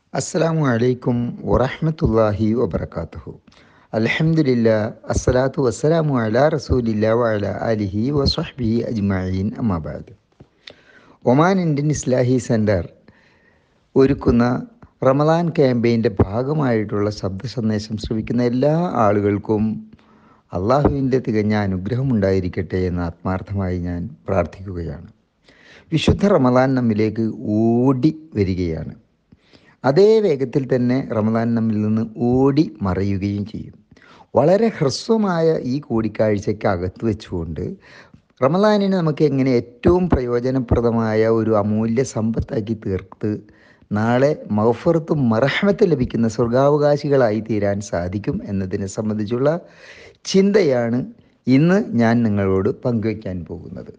അസ്സലാമു അലൈക്കും വറഹ്മത്തുള്ളാഹി വബർക്കാത്തുഹു അൽഹംദുലില്ലാ അസ്സലാത്തു വസ്സലാമു അലാ റസൂലില്ലാ വഅല ആലിഹി വസ്വഹ്ബിഹി അജ്മഈൻ അമ്മാബാദ് Oman Indian Islahi centre Ramadan റമദാൻ ക്യാമ്പയിൻ്റെ ഭാഗമായിട്ടുള്ള ശബ്ദ സന്ദേശം ശ്രവിക്കുന്ന എല്ലാ ആളുകൾക്കും അള്ളാഹുവിൻ്റെ തികഞ്ഞ അനുഗ്രഹം ഉണ്ടായിരിക്കട്ടെ എന്ന് ആത്മാർത്ഥമായി ഞാൻ പ്രാർത്ഥിക്കുകയാണ് വിശുദ്ധ റമദാൻ നമ്മിലേക്ക് ഓടി വരികയാണ് അതേ വേഗത്തിൽ തന്നെ റമദാൻ നമ്മിൽ നിന്ന് ഓടി മറയുകയും ചെയ്യും വളരെ ഹ്രസ്വമായ ഈ കൂടിക്കാഴ്ചയ്ക്ക് അകത്ത് വെച്ചുകൊണ്ട് റമദാനിനെ നമുക്ക് എങ്ങനെ ഏറ്റവും പ്രയോജനപ്രദമായ ഒരു അമൂല്യ സമ്പത്താക്കി തീർത്ത് നാളെ മഹഫറത്തും മറഹമത്ത് ലഭിക്കുന്ന സ്വർഗാവകാശികളായി തീരാൻ സാധിക്കും എന്നതിനെ സംബന്ധിച്ചുള്ള ചിന്തയാണ് ഇന്ന് ഞാൻ നിങ്ങളോട് പങ്കുവയ്ക്കാൻ പോകുന്നത്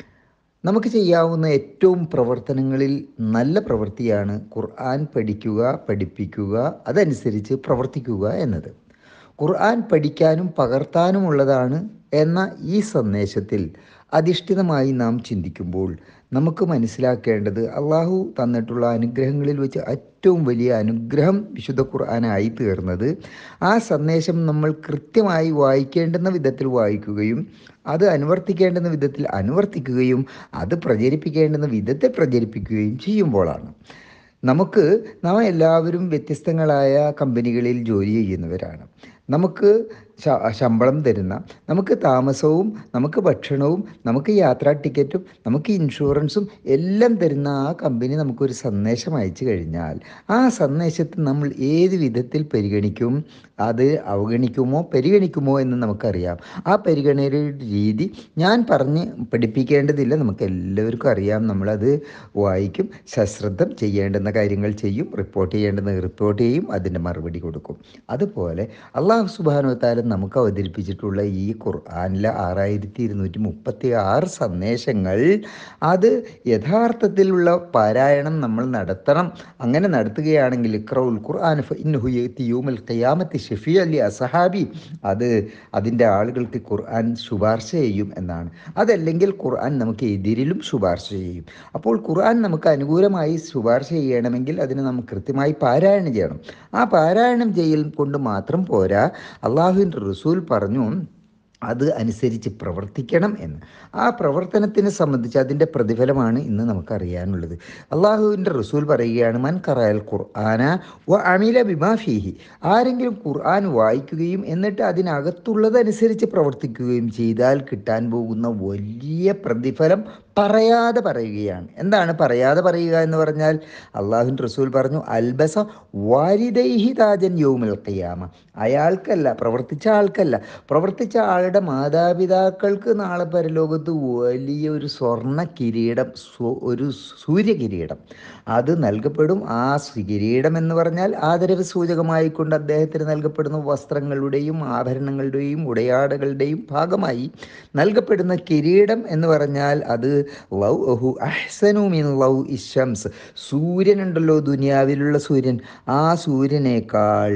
നമുക്ക് ചെയ്യാവുന്ന ഏറ്റവും പ്രവർത്തനങ്ങളിൽ നല്ല പ്രവൃത്തിയാണ് ഖുർആൻ പഠിക്കുക പഠിപ്പിക്കുക അതനുസരിച്ച് പ്രവർത്തിക്കുക എന്നത് ഖുർആൻ പഠിക്കാനും പകർത്താനുമുള്ളതാണ് എന്ന ഈ സന്ദേശത്തിൽ അധിഷ്ഠിതമായി നാം ചിന്തിക്കുമ്പോൾ നമുക്ക് മനസ്സിലാക്കേണ്ടത് അള്ളാഹു തന്നിട്ടുള്ള അനുഗ്രഹങ്ങളിൽ വെച്ച് ഏറ്റവും വലിയ അനുഗ്രഹം വിശുദ്ധ ഖുർആനായി തീർന്നത് ആ സന്ദേശം നമ്മൾ കൃത്യമായി വായിക്കേണ്ടുന്ന വിധത്തിൽ വായിക്കുകയും അത് അനുവർത്തിക്കേണ്ടുന്ന വിധത്തിൽ അനുവർത്തിക്കുകയും അത് പ്രചരിപ്പിക്കേണ്ടുന്ന വിധത്തിൽ പ്രചരിപ്പിക്കുകയും ചെയ്യുമ്പോഴാണ് നമുക്ക് നാം എല്ലാവരും വ്യത്യസ്തങ്ങളായ കമ്പനികളിൽ ജോലി ചെയ്യുന്നവരാണ് നമുക്ക് ശമ്പളം തരുന്ന നമുക്ക് താമസവും നമുക്ക് ഭക്ഷണവും നമുക്ക് യാത്രാ ടിക്കറ്റും നമുക്ക് ഇൻഷുറൻസും എല്ലാം തരുന്ന ആ കമ്പനി നമുക്കൊരു സന്ദേശം അയച്ചു കഴിഞ്ഞാൽ ആ സന്ദേശത്തെ നമ്മൾ ഏത് വിധത്തിൽ പരിഗണിക്കും അത് അവഗണിക്കുമോ പരിഗണിക്കുമോ എന്ന് നമുക്കറിയാം ആ പരിഗണനയുടെ രീതി ഞാൻ പറഞ്ഞ് പഠിപ്പിക്കേണ്ടതില്ല നമുക്ക് എല്ലാവർക്കും അറിയാം നമ്മളത് വായിക്കും സശ്രദ്ധം ചെയ്യേണ്ടുന്ന കാര്യങ്ങൾ ചെയ്യും റിപ്പോർട്ട് ചെയ്യേണ്ടുന്ന റിപ്പോർട്ട് ചെയ്യും അതിൻ്റെ മറുപടി കൊടുക്കും അതുപോലെ അള്ളാഹു സുബാനുവത്താലും നമുക്ക് അവതരിപ്പിച്ചിട്ടുള്ള ഈ ഖുർആാനിലെ ആറായിരത്തി ഇരുന്നൂറ്റി മുപ്പത്തി ആറ് സന്ദേശങ്ങൾ അത് യഥാർത്ഥത്തിലുള്ള പാരായണം നമ്മൾ നടത്തണം അങ്ങനെ നടത്തുകയാണെങ്കിൽ ഇക്രൗൽ ഖുർആൻ ഇന്നുഹുയൂമൽ ഖിയാമത്തി ഷെഫി അലി അസഹാബി അത് അതിൻ്റെ ആളുകൾക്ക് ഖുർആൻ ശുപാർശ ചെയ്യും എന്നാണ് അതല്ലെങ്കിൽ ഖുർആൻ നമുക്ക് എതിരിലും ശുപാർശ ചെയ്യും അപ്പോൾ ഖുർആൻ നമുക്ക് അനുകൂലമായി ശുപാർശ ചെയ്യണമെങ്കിൽ അതിന് നമുക്ക് കൃത്യമായി പാരായണം ചെയ്യണം ആ പാരായണം ചെയ്യൽ കൊണ്ട് മാത്രം പോരാ അള്ളാഹുവിൻ്റെ റസൂൽ പറഞ്ഞു അത് അനുസരിച്ച് പ്രവർത്തിക്കണം എന്ന് ആ പ്രവർത്തനത്തിനെ സംബന്ധിച്ച് അതിൻ്റെ പ്രതിഫലമാണ് ഇന്ന് നമുക്കറിയാനുള്ളത് അള്ളാഹുവിൻ്റെ റസൂൽ പറയുകയാണ് മൻ കറായൽ ഖുർആന വ അമില ബിമാഫിഹി ആരെങ്കിലും ഖുർആൻ വായിക്കുകയും എന്നിട്ട് അതിനകത്തുള്ളതനുസരിച്ച് പ്രവർത്തിക്കുകയും ചെയ്താൽ കിട്ടാൻ പോകുന്ന വലിയ പ്രതിഫലം പറയാതെ പറയുകയാണ് എന്താണ് പറയാതെ പറയുക എന്ന് പറഞ്ഞാൽ അള്ളാഹുൻ റസൂൽ പറഞ്ഞു അൽബസ വാരിദൈഹി താജൻ യോമുൽ ഖിയാമ അയാൾക്കല്ല പ്രവർത്തിച്ച ആൾക്കല്ല പ്രവർത്തിച്ച ആളുടെ മാതാപിതാക്കൾക്ക് നാളെ പരലോകത്ത് വലിയ ഒരു സ്വർണ്ണ കിരീടം ഒരു സൂര്യ കിരീടം അത് നൽകപ്പെടും ആ കിരീടം എന്ന് പറഞ്ഞാൽ ആദരവ് സൂചകമായി കൊണ്ട് അദ്ദേഹത്തിന് നൽകപ്പെടുന്ന വസ്ത്രങ്ങളുടെയും ആഭരണങ്ങളുടെയും ഉടയാടകളുടെയും ഭാഗമായി നൽകപ്പെടുന്ന കിരീടം എന്ന് പറഞ്ഞാൽ അത് ലൗ അഹു അഹ്സനു മിൻ ലൗ ഇഷംസ് സൂര്യനുണ്ടല്ലോ ദുനിയാവിലുള്ള സൂര്യൻ ആ സൂര്യനേക്കാൾ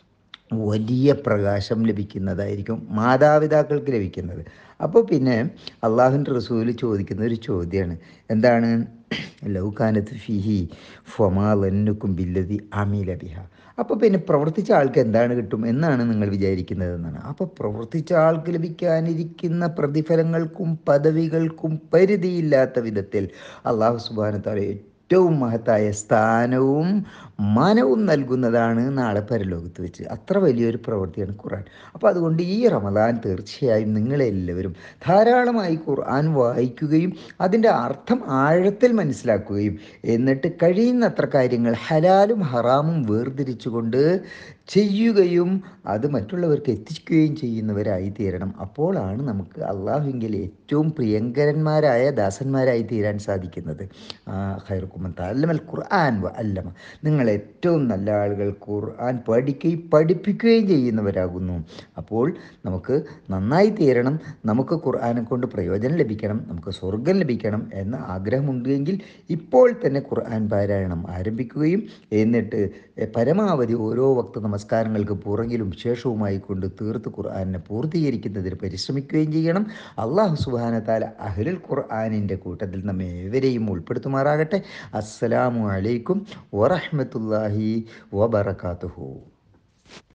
വലിയ പ്രകാശം ലഭിക്കുന്നതായിരിക്കും മാതാപിതാക്കൾക്ക് ലഭിക്കുന്നത് അപ്പോൾ പിന്നെ അള്ളാഹുൻ്റെ റസൂൽ ചോദിക്കുന്ന ഒരു ചോദ്യമാണ് എന്താണ് ലൗകാനത്ത് ഫിഹി ഫൊമാലന്നുക്കും ബില്ലതി അമീല ബിഹ അപ്പോൾ പിന്നെ പ്രവർത്തിച്ച ആൾക്ക് എന്താണ് കിട്ടും എന്നാണ് നിങ്ങൾ വിചാരിക്കുന്നത് എന്നാണ് അപ്പോൾ പ്രവർത്തിച്ച ആൾക്ക് ലഭിക്കാനിരിക്കുന്ന പ്രതിഫലങ്ങൾക്കും പദവികൾക്കും പരിധിയില്ലാത്ത വിധത്തിൽ അള്ളാഹു സുബാനത്താലെ ഏറ്റവും മഹത്തായ സ്ഥാനവും മനവും നൽകുന്നതാണ് നാളെ പരലോകത്ത് വെച്ച് അത്ര വലിയൊരു പ്രവൃത്തിയാണ് ഖുർആൻ അപ്പോൾ അതുകൊണ്ട് ഈ റമദാൻ തീർച്ചയായും നിങ്ങളെല്ലാവരും ധാരാളമായി ഖുർആൻ വായിക്കുകയും അതിൻ്റെ അർത്ഥം ആഴത്തിൽ മനസ്സിലാക്കുകയും എന്നിട്ട് കഴിയുന്നത്ര കാര്യങ്ങൾ ഹലാലും ഹറാമും വേർതിരിച്ചുകൊണ്ട് ചെയ്യുകയും അത് മറ്റുള്ളവർക്ക് എത്തിക്കുകയും ചെയ്യുന്നവരായി തീരണം അപ്പോഴാണ് നമുക്ക് അള്ളാഹുവിങ്കിൽ ഏറ്റവും പ്രിയങ്കരന്മാരായ ദാസന്മാരായി തീരാൻ സാധിക്കുന്നത് ഖൈർക്കുമത്ത അല്ലമൽ ഖുർആൻ വ അല്ലമ നിങ്ങൾ ഏറ്റവും നല്ല ആളുകൾ ഖുർആൻ പഠിക്കുകയും പഠിപ്പിക്കുകയും ചെയ്യുന്നവരാകുന്നു അപ്പോൾ നമുക്ക് നന്നായി തീരണം നമുക്ക് ഖുർആനെ കൊണ്ട് പ്രയോജനം ലഭിക്കണം നമുക്ക് സ്വർഗം ലഭിക്കണം എന്ന ആഗ്രഹമുണ്ടെങ്കിൽ ഇപ്പോൾ തന്നെ ഖുർആൻ പാരായണം ആരംഭിക്കുകയും എന്നിട്ട് പരമാവധി ഓരോ വക്ത നമസ്കാരങ്ങൾക്ക് പുറകിലും ശേഷവുമായി കൊണ്ട് തീർത്ത് ഖുർആാനിനെ പൂർത്തീകരിക്കുന്നതിന് പരിശ്രമിക്കുകയും ചെയ്യണം അള്ളാഹു സുബാനത്താല അഹ്ലുൽ ഖുർആാനിൻ്റെ കൂട്ടത്തിൽ നമ്മെ ഏവരെയും ഉൾപ്പെടുത്തുമാറാകട്ടെ അസ്സലാമു അലൈക്കും വറഹ്മത്തുള്ളാഹി വറഹ്മത്തുള്ളാഹി വബറകാതുഹു